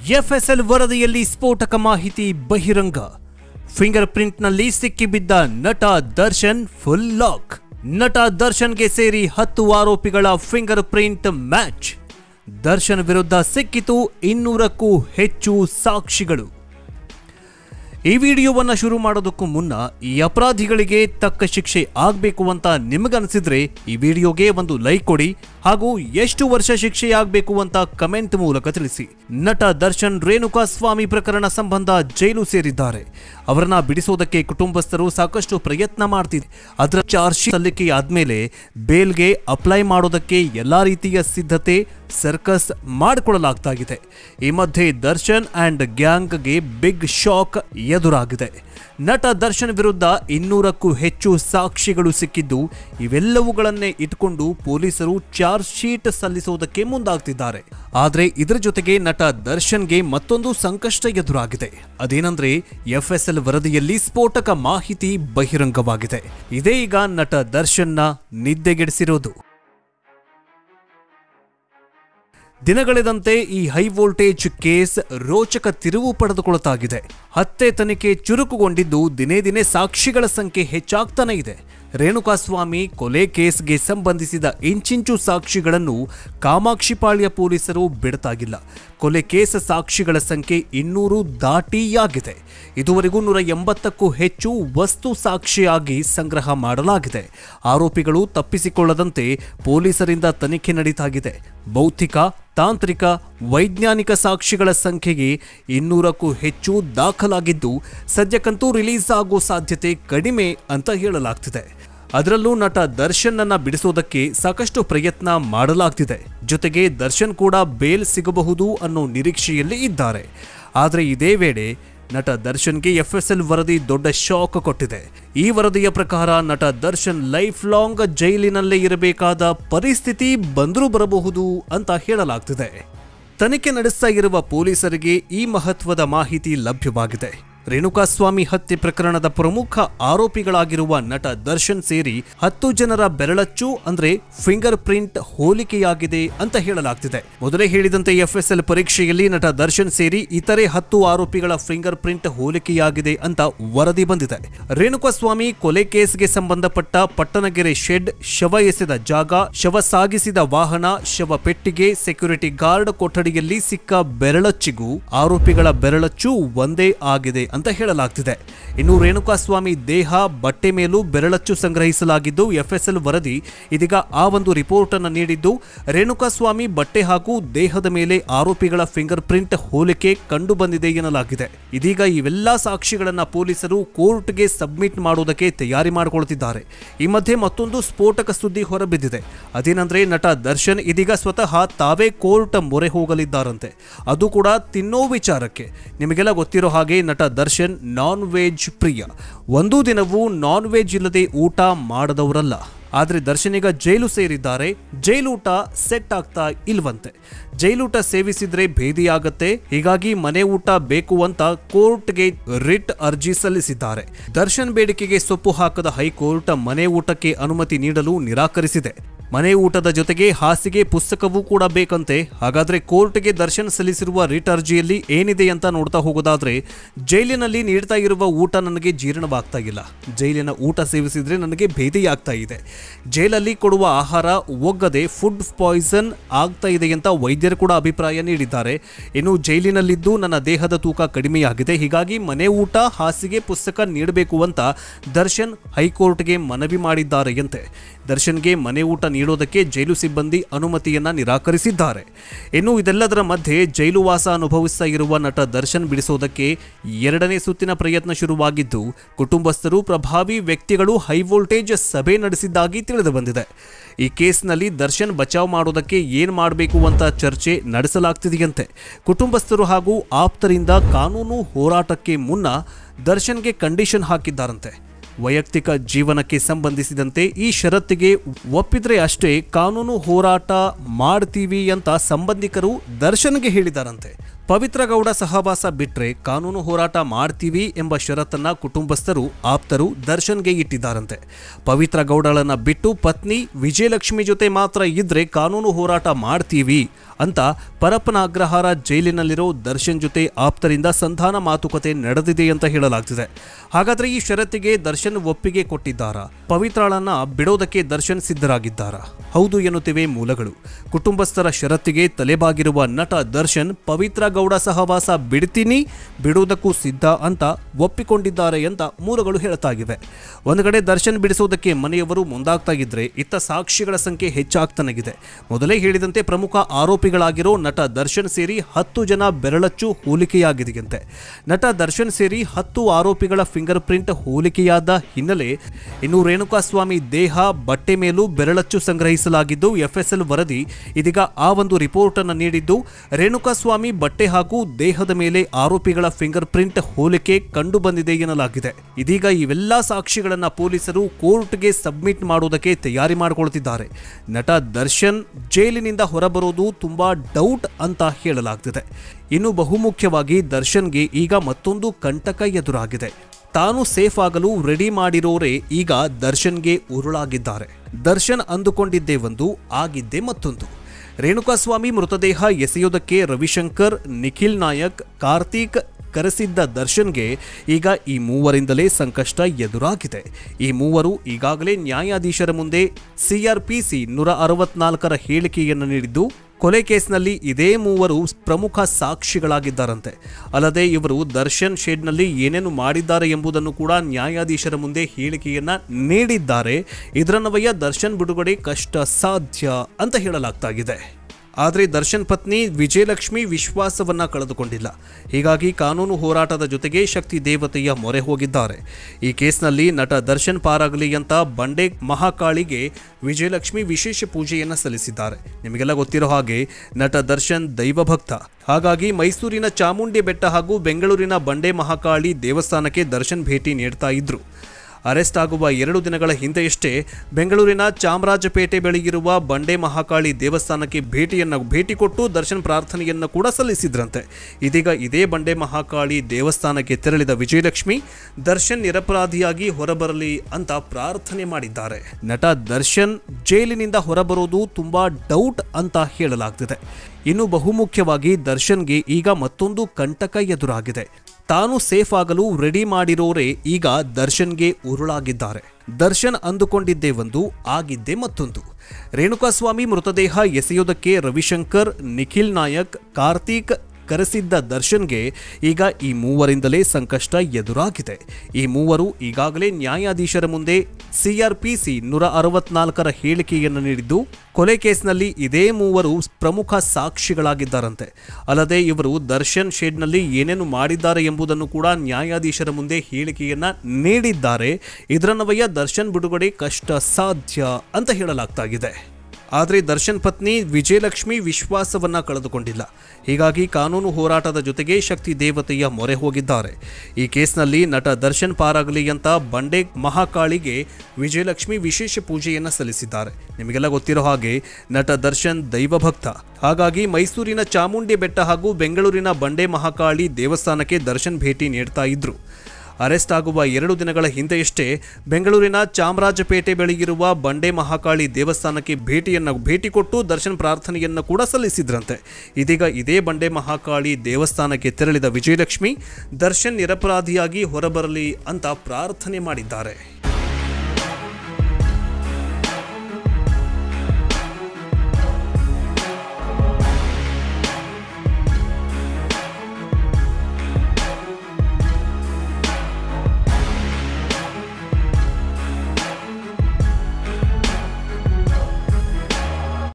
FSL ವರದಿಯಲ್ಲಿ ಸ್ಫೋಟಕ ಮಾಹಿತಿ ಬಹಿರಂಗ ಫಿಂಗರ್ ಪ್ರಿಂಟ್ನಲ್ಲಿ ಸಿಕ್ಕಿಬಿದ್ದ ನಟ ದರ್ಶನ್ ಫುಲ್ ಲಾಕ್ ನಟ ದರ್ಶನ್ಗೆ ಸೇರಿ ಹತ್ತು ಆರೋಪಿಗಳ ಫಿಂಗರ್ ಪ್ರಿಂಟ್ ಮ್ಯಾಚ್ ದರ್ಶನ್ ವಿರುದ್ಧ ಸಿಕ್ಕಿತು ಇನ್ನೂರಕ್ಕೂ ಹೆಚ್ಚು ಸಾಕ್ಷಿಗಳು ಈ ವಿಡಿಯೋವನ್ನ ಶುರು ಮಾಡೋದಕ್ಕೂ ಮುನ್ನ ಈ ಅಪರಾಧಿಗಳಿಗೆ ತಕ್ಕ ಶಿಕ್ಷೆ ಆಗ್ಬೇಕು ಅಂತ ನಿಮಗನ್ಸಿದ್ರೆ ಈ ವಿಡಿಯೋಗೆ ಒಂದು ಲೈಕ್ ಕೊಡಿ ಹಾಗೂ ಎಷ್ಟು ವರ್ಷ ಶಿಕ್ಷೆ ಆಗ್ಬೇಕು ಅಂತ ಕಮೆಂಟ್ ಮೂಲಕ ತಿಳಿಸಿ ನಟ ದರ್ಶನ್ ರೇಣುಕಾ ಸ್ವಾಮಿ ಪ್ರಕರಣ ಸಂಬಂಧ ಜೈಲು ಸೇರಿದ್ದಾರೆ ಅವರನ್ನ ಬಿಡಿಸೋದಕ್ಕೆ ಕುಟುಂಬಸ್ಥರು ಸಾಕಷ್ಟು ಪ್ರಯತ್ನ ಮಾಡ್ತಿದೆ ಅದರ ಚಾರ್ಜ್ ಶೀಟ್ ಸಲ್ಲಿಕೆ ಆದ್ಮೇಲೆ ಬೇಲ್ಗೆ ಅಪ್ಲೈ ಮಾಡೋದಕ್ಕೆ ಎಲ್ಲಾ ರೀತಿಯ ಸಿದ್ಧತೆ ಸರ್ಕಸ್ ಮಾಡಿಕೊಳ್ಳಲಾಗ್ತಾಗಿದೆ ಈ ಮಧ್ಯೆ ದರ್ಶನ್ ಅಂಡ್ ಗ್ಯಾಂಗ್ಗೆ ಬಿಗ್ ಶಾಕ್ ಎದುರಾಗಿದೆ ನಟ ದರ್ಶನ್ ವಿರುದ್ಧ ಇನ್ನೂರಕ್ಕೂ ಹೆಚ್ಚು ಸಾಕ್ಷಿಗಳು ಸಿಕ್ಕಿದ್ದು ಇವೆಲ್ಲವುಗಳನ್ನೇ ಇಟ್ಕೊಂಡು ಪೊಲೀಸರು ಚಾರ್ಜ್ ಶೀಟ್ ಸಲ್ಲಿಸುವುದಕ್ಕೆ ಮುಂದಾಗ್ತಿದ್ದಾರೆ ಆದ್ರೆ ಇದರ ಜೊತೆಗೆ ನಟ ದರ್ಶನ್ಗೆ ಮತ್ತೊಂದು ಸಂಕಷ್ಟ ಎದುರಾಗಿದೆ ಅದೇನಂದ್ರೆ ಎಫ್ಎಸ್ಎಲ್ ವರದಿಯಲ್ಲಿ ಸ್ಫೋಟಕ ಮಾಹಿತಿ ಬಹಿರಂಗವಾಗಿದೆ ಇದೇ ಈಗ ನಟ ದರ್ಶನ್ನ ನಿದ್ದೆಗೆಡಿಸಿರೋದು ದಿನಗಳೆದಂತೆ ಈ ಹೈ ವೋಲ್ಟೇಜ್ ಕೇಸ್ ರೋಚಕ ತಿರುವು ಪಡೆದುಕೊಳ್ಳುತ್ತಾಗಿದೆ ಹತ್ಯೆ ತನಿಖೆ ಚುರುಕುಗೊಂಡಿದ್ದು ದಿನೇ ದಿನೇ ಸಾಕ್ಷಿಗಳ ಸಂಖ್ಯೆ ಹೆಚ್ಚಾಗ್ತಾನೆ ಇದೆ ರೇಣುಕಾಸ್ವಾಮಿ ಕೊಲೆ ಕೇಸ್ಗೆ ಸಂಬಂಧಿಸಿದ ಇಂಚಿಂಚು ಸಾಕ್ಷಿಗಳನ್ನು ಕಾಮಾಕ್ಷಿಪಾಳ್ಯ ಪೊಲೀಸರು ಬಿಡತಾಗಿಲ್ಲ ಕೊಲೆ ಕೇಸ್ ಸಾಕ್ಷಿಗಳ ಸಂಖ್ಯೆ ಇನ್ನೂರು ದಾಟಿಯಾಗಿದೆ ಇದುವರೆಗೂ ನೂರ ಎಂಬತ್ತಕ್ಕೂ ಹೆಚ್ಚು ವಸ್ತು ಸಾಕ್ಷಿಯಾಗಿ ಸಂಗ್ರಹ ಮಾಡಲಾಗಿದೆ ಆರೋಪಿಗಳು ತಪ್ಪಿಸಿಕೊಳ್ಳದಂತೆ ಪೊಲೀಸರಿಂದ ತನಿಖೆ ನಡೀತಾಗಿದೆ ಭೌತಿಕ ತಾಂತ್ರಿಕ ವೈಜ್ಞಾನಿಕ ಸಾಕ್ಷಿಗಳ ಸಂಖ್ಯೆಗೆ ಇನ್ನೂರಕ್ಕೂ ಹೆಚ್ಚು ದಾಖಲಾಗಿದ್ದು ಸದ್ಯಕ್ಕಂತೂ ರಿಲೀಸ್ ಆಗೋ ಸಾಧ್ಯತೆ ಕಡಿಮೆ ಅಂತ ಹೇಳಲಾಗ್ತಿದೆ ಅದರಲ್ಲೂ ನಟ ದರ್ಶನ್ ಅನ್ನ ಬಿಡಿಸೋದಕ್ಕೆ ಸಾಕಷ್ಟು ಪ್ರಯತ್ನ ಮಾಡಲಾಗ್ತಿದೆ ಜೊತೆಗೆ ದರ್ಶನ್ ಕೂಡ ಬೇಲ್ ಸಿಗಬಹುದು ಅನ್ನೋ ನಿರೀಕ್ಷೆಯಲ್ಲಿ ಇದ್ದಾರೆ ಆದರೆ ಇದೇ ವೇಳೆ ನಟ ದರ್ಶನ್ಗೆ ಎಫ್ಎಸ್ಎಲ್ ವರದಿ ದೊಡ್ಡ ಶಾಕ್ ಕೊಟ್ಟಿದೆ ಈ ವರದಿಯ ಪ್ರಕಾರ ನಟ ದರ್ಶನ್ ಲೈಫ್ ಲಾಂಗ್ ಜೈಲಿನಲ್ಲೇ ಇರಬೇಕಾದ ಪರಿಸ್ಥಿತಿ ಬಂದರೂ ಬರಬಹುದು ಅಂತ ಹೇಳಲಾಗ್ತಿದೆ ತನಿಖೆ ನಡೆಸ್ತಾ ಇರುವ ಪೊಲೀಸರಿಗೆ ಈ ಮಹತ್ವದ ಮಾಹಿತಿ ಲಭ್ಯವಾಗಿದೆ ರೇಣುಕಾಸ್ವಾಮಿ ಹತ್ಯೆ ಪ್ರಕರಣದ ಪ್ರಮುಖ ಆರೋಪಿಗಳಾಗಿರುವ ನಟ ದರ್ಶನ್ ಸೇರಿ ಹತ್ತು ಜನರ ಬೆರಳಚ್ಚು ಅಂದ್ರೆ ಫಿಂಗರ್ ಪ್ರಿಂಟ್ ಹೋಲಿಕೆಯಾಗಿದೆ ಅಂತ ಹೇಳಲಾಗ್ತಿದೆ ಮೊದಲೇ ಹೇಳಿದಂತೆ ಎಫ್ಎಸ್ಎಲ್ ಪರೀಕ್ಷೆಯಲ್ಲಿ ನಟ ದರ್ಶನ್ ಸೇರಿ ಇತರೆ ಹತ್ತು ಆರೋಪಿಗಳ ಫಿಂಗರ್ ಪ್ರಿಂಟ್ ಹೋಲಿಕೆಯಾಗಿದೆ ಅಂತ ವರದಿ ಬಂದಿದೆ ರೇಣುಕಾಸ್ವಾಮಿ ಕೊಲೆ ಕೇಸ್ಗೆ ಸಂಬಂಧಪಟ್ಟ ಪಟ್ಟಣಗೆರೆ ಶೆಡ್ ಶವ ಎಸೆದ ಜಾಗ ಶವ ಸಾಗಿಸಿದ ವಾಹನ ಶವ ಪೆಟ್ಟಿಗೆ ಸೆಕ್ಯೂರಿಟಿ ಗಾರ್ಡ್ ಕೊಠಡಿಯಲ್ಲಿ ಸಿಕ್ಕ ಬೆರಳಚ್ಚಿಗೂ ಆರೋಪಿಗಳ ಬೆರಳಚ್ಚು ಒಂದೇ ಆಗಿದೆ ಅಂತ ಹೇಳಲಾಗ್ತಿದೆ ಇನ್ನು ರೇಣುಕಾಸ್ವಾಮಿ ದೇಹ ಬಟ್ಟೆ ಮೇಲೂ ಬೆರಳಚ್ಚು ಸಂಗ್ರಹಿಸಲಾಗಿದ್ದು ಎಫ್ಎಸ್ಎಲ್ ವರದಿ ಇದೀಗ ಆ ಒಂದು ರಿಪೋರ್ಟ್ ಅನ್ನು ನೀಡಿದ್ದು ರೇಣುಕಾಸ್ವಾಮಿ ಬಟ್ಟೆ ಹಾಗೂ ದೇಹದ ಮೇಲೆ ಆರೋಪಿಗಳ ಫಿಂಗರ್ ಪ್ರಿಂಟ್ ಹೋಲಿಕೆ ಕಂಡು ಬಂದಿದೆ ಎನ್ನಲಾಗಿದೆ ಇದೀಗ ಇವೆಲ್ಲ ಸಾಕ್ಷಿಗಳನ್ನ ಪೊಲೀಸರು ಕೋರ್ಟ್ಗೆ ಸಬ್ಮಿಟ್ ಮಾಡುವುದಕ್ಕೆ ತಯಾರಿ ಮಾಡಿಕೊಳ್ಳುತ್ತಿದ್ದಾರೆ ಈ ಮಧ್ಯೆ ಮತ್ತೊಂದು ಸ್ಫೋಟಕ ಸುದ್ದಿ ಹೊರಬಿದ್ದಿದೆ ಅದೇನಂದ್ರೆ ನಟ ದರ್ಶನ್ ಇದೀಗ ಸ್ವತಃ ತಾವೇ ಕೋರ್ಟ್ ಮೊರೆ ಹೋಗಲಿದ್ದಾರಂತೆ ಅದು ಕೂಡ ತಿನ್ನೋ ವಿಚಾರಕ್ಕೆ ನಿಮಗೆಲ್ಲ ಗೊತ್ತಿರೋ ಹಾಗೆ ನಟ ದರ್ಶನ್ ನಾನ್ ವೆಜ್ ಪ್ರಿಯ ಒಂದೂ ದಿನವೂ ನಾನ್ ವೆಜ್ ಇಲ್ಲದೆ ಊಟ ಮಾಡದವರಲ್ಲ ಆದರೆ ದರ್ಶನಿಗ ಜೈಲು ಸೇರಿದ್ದಾರೆ ಜೈಲೂಟ ಸೆಟ್ ಆಗ್ತಾ ಇಲ್ವಂತೆ ಜೈಲೂಟ ಸೇವಿಸಿದ್ರೆ ಭೇದಿಯಾಗತ್ತೆ ಹೀಗಾಗಿ ಮನೆ ಊಟ ಬೇಕು ಅಂತ ಕೋರ್ಟ್ಗೆ ರಿಟ್ ಅರ್ಜಿ ಸಲ್ಲಿಸಿದ್ದಾರೆ ದರ್ಶನ್ ಬೇಡಿಕೆಗೆ ಸೊಪ್ಪು ಹಾಕದ ಹೈಕೋರ್ಟ್ ಮನೆ ಊಟಕ್ಕೆ ಅನುಮತಿ ನೀಡಲು ನಿರಾಕರಿಸಿದೆ ಮನೆ ಊಟದ ಜೊತೆಗೆ ಹಾಸಿಗೆ ಪುಸ್ತಕವೂ ಕೂಡ ಬೇಕಂತೆ ಹಾಗಾದ್ರೆ ಕೋರ್ಟ್ಗೆ ದರ್ಶನ್ ಸಲ್ಲಿಸಿರುವ ರಿಟ್ ಅರ್ಜಿಯಲ್ಲಿ ಏನಿದೆ ಅಂತ ನೋಡ್ತಾ ಹೋಗೋದಾದ್ರೆ ಜೈಲಿನಲ್ಲಿ ನೀಡ್ತಾ ಇರುವ ಊಟ ನನಗೆ ಜೀರ್ಣವಾಗ್ತಾ ಇಲ್ಲ ಜೈಲಿನ ಊಟ ಸೇವಿಸಿದ್ರೆ ನನಗೆ ಭೇದಿಯಾಗ್ತಾ ಇದೆ ಜೈಲಲ್ಲಿ ಕೊಡುವ ಆಹಾರ ಒಗ್ಗದೆ ಫುಡ್ ಪಾಯ್ಸನ್ ಆಗ್ತಾ ಇದೆ ಅಂತ ವೈದ್ಯರು ಕೂಡ ಅಭಿಪ್ರಾಯ ನೀಡಿದ್ದಾರೆ ಇನ್ನು ಜೈಲಿನಲ್ಲಿದ್ದು ನನ್ನ ದೇಹದ ತೂಕ ಕಡಿಮೆಯಾಗಿದೆ ಹೀಗಾಗಿ ಮನೆ ಊಟ ಹಾಸಿಗೆ ಪುಸ್ತಕ ನೀಡಬೇಕು ಅಂತ ದರ್ಶನ್ ಹೈಕೋರ್ಟ್ಗೆ ಮನವಿ ಮಾಡಿದ್ದಾರೆಯಂತೆ ದರ್ಶನ್ಗೆ ಮನೆ ಊಟ ನೀಡೋದಕ್ಕೆ ಜೈಲು ಸಿಬ್ಬಂದಿ ಅನುಮತಿಯನ್ನ ನಿರಾಕರಿಸಿದ್ದಾರೆ ಇನ್ನು ಇದೆಲ್ಲದರ ಮಧ್ಯೆ ಜೈಲು ವಾಸ ಅನುಭವಿಸ್ತಾ ಇರುವ ನಟ ದರ್ಶನ್ ಬಿಡಿಸೋದಕ್ಕೆ ಎರಡನೇ ಸುತ್ತಿನ ಪ್ರಯತ್ನ ಶುರುವಾಗಿದ್ದು ಕುಟುಂಬಸ್ಥರು ಪ್ರಭಾವಿ ವ್ಯಕ್ತಿಗಳು ಹೈ ವೋಲ್ಟೇಜ್ ಸಭೆ ನಡೆಸಿದ್ದಾಗಿ ತಿಳಿದು ಬಂದಿದೆ ಈ ಕೇಸ್ನಲ್ಲಿ ದರ್ಶನ್ ಬಚಾವ್ ಮಾಡೋದಕ್ಕೆ ಏನ್ ಮಾಡಬೇಕು ಅಂತ ಚರ್ಚೆ ನಡೆಸಲಾಗ್ತಿದೆಯಂತೆ ಕುಟುಂಬಸ್ಥರು ಹಾಗೂ ಆಪ್ತರಿಂದ ಕಾನೂನು ಹೋರಾಟಕ್ಕೆ ಮುನ್ನ ದರ್ಶನ್ಗೆ ಕಂಡೀಷನ್ ಹಾಕಿದ್ದಾರಂತೆ ವೈಯಕ್ತಿಕ ಜೀವನಕ್ಕೆ ಸಂಬಂಧಿಸಿದಂತೆ ಈ ಷರತ್ತಿಗೆ ಒಪ್ಪಿದ್ರೆ ಅಷ್ಟೇ ಕಾನೂನು ಹೋರಾಟ ಮಾಡ್ತೀವಿ ಅಂತ ಸಂಬಂಧಿಕರು ದರ್ಶನ್ಗೆ ಹೇಳಿದಾರಂತೆ ಪವಿತ್ರ ಗೌಡ ಸಹವಾಸ ಬಿಟ್ರೆ ಕಾನೂನು ಹೋರಾಟ ಮಾಡ್ತೀವಿ ಎಂಬ ಷರತ್ತನ್ನ ಕುಟುಂಬಸ್ಥರು ಆಪ್ತರು ದರ್ಶನ್ಗೆ ಇಟ್ಟಿದ್ದಾರಂತೆ ಪವಿತ್ರ ಗೌಡಳನ್ನ ಬಿಟ್ಟು ಪತ್ನಿ ವಿಜಯಲಕ್ಷ್ಮಿ ಜೊತೆ ಮಾತ್ರ ಇದ್ರೆ ಕಾನೂನು ಹೋರಾಟ ಮಾಡ್ತೀವಿ ಅಂತ ಪರಪ್ಪನ ಅಗ್ರಹಾರ ಜೈಲಿನಲ್ಲಿರೋ ದರ್ಶನ್ ಜೊತೆ ಆಪ್ತರಿಂದ ಸಂಧಾನ ಮಾತುಕತೆ ನಡೆದಿದೆ ಅಂತ ಹೇಳಲಾಗ್ತಿದೆ ಹಾಗಾದ್ರೆ ಈ ಷರತ್ತಿಗೆ ದರ್ಶನ್ ಒಪ್ಪಿಗೆ ಕೊಟ್ಟಿದ್ದಾರಾ ಪವಿತ್ರಾಳನ್ನ ಬಿಡೋದಕ್ಕೆ ದರ್ಶನ್ ಸಿದ್ಧರಾಗಿದ್ದಾರಾ ಹೌದು ಎನ್ನುತ್ತಿವೆ ಮೂಲಗಳು ಕುಟುಂಬಸ್ಥರ ಷರತ್ತಿಗೆ ತಲೆಬಾಗಿರುವ ನಟ ದರ್ಶನ್ ಪವಿತ್ರ ಗೌಡ ಸಹವಾಸ ಬಿಡ್ತೀನಿ ಬಿಡುವುದಕ್ಕೂ ಸಿದ್ಧ ಅಂತ ಒಪ್ಪಿಕೊಂಡಿದ್ದಾರೆ ಅಂತ ಮೂಲಗಳು ಹೇಳ್ತಾಗಿವೆ ಒಂದು ಕಡೆ ದರ್ಶನ್ ಬಿಡಿಸೋದಕ್ಕೆ ಮನೆಯವರು ಮುಂದಾಗ್ತಾ ಇದ್ರೆ ಇತ್ತ ಸಾಕ್ಷಿಗಳ ಸಂಖ್ಯೆ ಹೆಚ್ಚಾಗ್ತಾನಾಗಿದೆ ಮೊದಲೇ ಹೇಳಿದಂತೆ ಪ್ರಮುಖ ಆರೋಪಿಗಳಾಗಿರೋ ನಟ ದರ್ಶನ್ ಸೇರಿ ಹತ್ತು ಜನ ಬೆರಳಚ್ಚು ಹೋಲಿಕೆಯಾಗಿದೆಯಂತೆ ನಟ ದರ್ಶನ್ ಸೇರಿ ಹತ್ತು ಆರೋಪಿಗಳ ಫಿಂಗರ್ ಪ್ರಿಂಟ್ ಹೋಲಿಕೆಯಾದ ಹಿನ್ನೆಲೆ ಇನ್ನು ರೇಣುಕಾಸ್ವಾಮಿ ದೇಹ ಬಟ್ಟೆ ಮೇಲೂ ಬೆರಳಚ್ಚು ಸಂಗ್ರಹಿಸಲಾಗಿದ್ದು ಎಫ್ಎಸ್ಎಲ್ ವರದಿ ಇದೀಗ ಆ ಒಂದು ರಿಪೋರ್ಟ್ ಅನ್ನು ನೀಡಿದ್ದು ರೇಣುಕಾಸ್ವಾಮಿ ಬಟ್ಟೆ ಹಾಗೂ ದೇಹದ ಮೇಲೆ ಆರೋಪಿಗಳ ಫಿಂಗರ್ ಪ್ರಿಂಟ್ ಹೋಲಿಕೆ ಕಂಡು ಬಂದಿದೆ ಎನ್ನಲಾಗಿದೆ ಇದೀಗ ಇವೆಲ್ಲ ಸಾಕ್ಷಿಗಳನ್ನ ಪೊಲೀಸರು ಕೋರ್ಟ್ಗೆ ಸಬ್ಮಿಟ್ ಮಾಡುವುದಕ್ಕೆ ತಯಾರಿ ಮಾಡಿಕೊಳ್ತಿದ್ದಾರೆ ನಟ ದರ್ಶನ್ ಜೈಲಿನಿಂದ ಹೊರಬರೋದು ತುಂಬಾ ಡೌಟ್ ಅಂತ ಹೇಳಲಾಗ್ತಿದೆ ಇನ್ನು ಬಹುಮುಖ್ಯವಾಗಿ ದರ್ಶನ್ಗೆ ಈಗ ಮತ್ತೊಂದು ಕಂಟಕ ಎದುರಾಗಿದೆ ತಾನು ಸೇಫ್ ಆಗಲು ರೆಡಿ ಮಾಡಿರೋರೇ ಈಗ ದರ್ಶನ್ಗೆ ಉರುಳಾಗಿದ್ದಾರೆ ದರ್ಶನ್ ಅಂದುಕೊಂಡಿದ್ದೇ ಒಂದು ಆಗಿದ್ದೇ ಮತ್ತೊಂದು ರೇಣುಕಾಸ್ವಾಮಿ ಮೃತದೇಹ ಎಸೆಯೋದಕ್ಕೆ ರವಿಶಂಕರ್ ನಿಖಿಲ್ ನಾಯಕ್ ಕಾರ್ತಿಕ್ ಕರೆಸಿದ್ದ ದರ್ಶನ್ಗೆ ಈಗ ಈ ಮೂವರಿಂದಲೇ ಸಂಕಷ್ಟ ಎದುರಾಗಿದೆ ಈ ಮೂವರು ಈಗಾಗಲೇ ನ್ಯಾಯಾಧೀಶರ ಮುಂದೆ ಸಿಆರ್ಪಿಸಿ ನೂರ ಅರವತ್ನಾಲ್ಕರ ಹೇಳಿಕೆಯನ್ನು ನೀಡಿದ್ದು ಕೊಲೆ ಕೇಸ್ನಲ್ಲಿ ಇದೇ ಮೂವರು ಪ್ರಮುಖ ಸಾಕ್ಷಿಗಳಾಗಿದ್ದಾರಂತೆ ಅಲ್ಲದೆ ಇವರು ದರ್ಶನ್ ಶೇಡ್ನಲ್ಲಿ ಏನೇನು ಮಾಡಿದ್ದಾರೆ ಎಂಬುದನ್ನು ಕೂಡ ನ್ಯಾಯಾಧೀಶರ ಮುಂದೆ ಹೇಳಿಕೆಯನ್ನ ನೀಡಿದ್ದಾರೆ ಇದರನ್ನವಯ್ಯ ದರ್ಶನ್ ಬಿಡುಗಡೆ ಕಷ್ಟ ಸಾಧ್ಯ ಅಂತ ಹೇಳಲಾಗ್ತಾಗಿದೆ ಆದರೆ ದರ್ಶನ್ ಪತ್ನಿ ವಿಜಯಲಕ್ಷ್ಮಿ ವಿಶ್ವಾಸವನ್ನ ಕಳೆದುಕೊಂಡಿಲ್ಲ ಹೀಗಾಗಿ ಕಾನೂನು ಹೋರಾಟದ ಜೊತೆಗೆ ಶಕ್ತಿ ದೇವತೆಯ ಮೊರೆ ಹೋಗಿದ್ದಾರೆ ಈ ಕೇಸ್ನಲ್ಲಿ ನಟ ದರ್ಶನ್ ಪಾರಾಗಲಿ ಅಂತ ಬಂಡೆ ಮಹಾಕಾಳಿಗೆ ವಿಜಯಲಕ್ಷ್ಮಿ ವಿಶೇಷ ಪೂಜೆಯನ್ನು ಸಲ್ಲಿಸಿದ್ದಾರೆ ನಿಮಗೆಲ್ಲ ಗೊತ್ತಿರೋ ಹಾಗೆ ನಟ ದರ್ಶನ್ ದೈವಭಕ್ತ ಹಾಗಾಗಿ ಮೈಸೂರಿನ ಚಾಮುಂಡಿ ಬೆಟ್ಟ ಹಾಗೂ ಬೆಂಗಳೂರಿನ ಬಂಡೆ ಮಹಾಕಾಳಿ ದೇವಸ್ಥಾನಕ್ಕೆ ದರ್ಶನ್ ಭೇಟಿ ನೀಡ್ತಾ ಇದ್ರು ಅರೆಸ್ಟ್ ಆಗುವ ಎರಡು ದಿನಗಳ ಹಿಂದೆಯಷ್ಟೇ ಬೆಂಗಳೂರಿನ ಚಾಮರಾಜಪೇಟೆ ಬಳಿಯಿರುವ ಬಂಡೆ ಮಹಾಕಾಳಿ ದೇವಸ್ಥಾನಕ್ಕೆ ಭೇಟಿಯನ್ನು ಭೇಟಿ ಕೊಟ್ಟು ದರ್ಶನ್ ಪ್ರಾರ್ಥನೆಯನ್ನು ಕೂಡ ಸಲ್ಲಿಸಿದ್ರಂತೆ ಇದೀಗ ಇದೇ ಬಂಡೆ ಮಹಾಕಾಳಿ ದೇವಸ್ಥಾನಕ್ಕೆ ತೆರಳಿದ ವಿಜಯಲಕ್ಷ್ಮಿ ದರ್ಶನ್ ನಿರಪರಾಧಿಯಾಗಿ ಹೊರಬರಲಿ ಅಂತ ಪ್ರಾರ್ಥನೆ ಮಾಡಿದ್ದಾರೆ ನಟ ದರ್ಶನ್ ಜೈಲಿನಿಂದ ಹೊರಬರೋದು ತುಂಬಾ ಡೌಟ್ ಅಂತ ಹೇಳಲಾಗ್ತಿದೆ ಇನ್ನು ಬಹುಮುಖ್ಯವಾಗಿ ದರ್ಶನ್ಗೆ ಈಗ ಮತ್ತೊಂದು ಕಂಟಕ ಎದುರಾಗಿದೆ ತಾನು ಸೇಫ್ ಆಗಲು ರೆಡಿ ಮಾಡಿರೋರೇ ಈಗ ದರ್ಶನ್ಗೆ ಉರುಳಾಗಿದ್ದಾರೆ ದರ್ಶನ್ ಅಂದುಕೊಂಡಿದ್ದೇ ಒಂದು ಆಗಿದ್ದೇ ಮತ್ತೊಂದು ರೇಣುಕಾಸ್ವಾಮಿ ಮೃತದೇಹ ಎಸೆಯೋದಕ್ಕೆ ರವಿಶಂಕರ್ ನಿಖಿಲ್ ನಾಯಕ್ ಕಾರ್ತಿಕ್ ಕರೆಸಿದ್ದ ದರ್ಶನ್ಗೆ ಈಗ ಈ ಮೂವರಿಂದಲೇ ಸಂಕಷ್ಟ ಎದುರಾಗಿದೆ ಈ ಮೂವರು ಈಗಾಗಲೇ ನ್ಯಾಯಾಧೀಶರ ಮುಂದೆ ಸಿಆರ್ಪಿಸಿ ನೂರ ಅರವತ್ನಾಲ್ಕರ ಹೇಳಿಕೆಯನ್ನು ನೀಡಿದ್ದು ಕೊಲೆ ಕೇಸ್ನಲ್ಲಿ ಇದೇ ಮೂವರು ಪ್ರಮುಖ ಸಾಕ್ಷಿಗಳಾಗಿದ್ದಾರಂತೆ ಅಲ್ಲದೆ ಇವರು ದರ್ಶನ್ ಶೇಡ್ನಲ್ಲಿ ಏನೇನು ಮಾಡಿದ್ದಾರೆ ಎಂಬುದನ್ನು ಕೂಡ ನ್ಯಾಯಾಧೀಶರ ಮುಂದೆ ಹೇಳಿಕೆಯನ್ನ ನೀಡಿದ್ದಾರೆ ಇದರನ್ನವಯ್ಯ ದರ್ಶನ್ ಬಿಡುಗಡೆ ಕಷ್ಟ ಸಾಧ್ಯ ಅಂತ ಹೇಳಲಾಗ್ತಾಗಿದೆ ಆದರೆ ದರ್ಶನ್ ಪತ್ನಿ ವಿಜಯಲಕ್ಷ್ಮಿ ವಿಶ್ವಾಸವನ್ನ ಕಳೆದುಕೊಂಡಿಲ್ಲ ಹೀಗಾಗಿ ಕಾನೂನು ಹೋರಾಟದ ಜೊತೆಗೆ ಶಕ್ತಿ ದೇವತೆಯ ಮೊರೆ ಹೋಗಿದ್ದಾರೆ ಈ ಕೇಸ್ನಲ್ಲಿ ನಟ ದರ್ಶನ್ ಪಾರಾಗಲಿ ಅಂತ ಬಂಡೆ ಮಹಾಕಾಳಿಗೆ ವಿಜಯಲಕ್ಷ್ಮಿ ವಿಶೇಷ ಪೂಜೆಯನ್ನು ಸಲ್ಲಿಸಿದ್ದಾರೆ ನಿಮಗೆಲ್ಲ ಗೊತ್ತಿರೋ ಹಾಗೆ ನಟ ದರ್ಶನ್ ದೈವಭಕ್ತ ಹಾಗಾಗಿ ಮೈಸೂರಿನ ಚಾಮುಂಡಿ ಬೆಟ್ಟ ಹಾಗೂ ಬೆಂಗಳೂರಿನ ಬಂಡೆ ಮಹಾಕಾಳಿ ದೇವಸ್ಥಾನಕ್ಕೆ ದರ್ಶನ್ ಭೇಟಿ ನೀಡ್ತಾ ಇದ್ರು ಅರೆಸ್ಟ್ ಆಗುವ ಎರಡು ದಿನಗಳ ಹಿಂದೆಯಷ್ಟೇ ಬೆಂಗಳೂರಿನ ಚಾಮರಾಜಪೇಟೆ ಬಳಿಯಿರುವ ಬಂಡೆ ಮಹಾಕಾಳಿ ದೇವಸ್ಥಾನಕ್ಕೆ ಭೇಟಿಯನ್ನು ಭೇಟಿ ಕೊಟ್ಟು ದರ್ಶನ್ ಪ್ರಾರ್ಥನೆಯನ್ನು ಕೂಡ ಸಲ್ಲಿಸಿದ್ರಂತೆ ಇದೀಗ ಇದೇ ಬಂಡೆ ಮಹಾಕಾಳಿ ದೇವಸ್ಥಾನಕ್ಕೆ ತೆರಳಿದ ವಿಜಯಲಕ್ಷ್ಮಿ ದರ್ಶನ್ ನಿರಪರಾಧಿಯಾಗಿ ಹೊರಬರಲಿ ಅಂತ ಪ್ರಾರ್ಥನೆ ಮಾಡಿದ್ದಾರೆ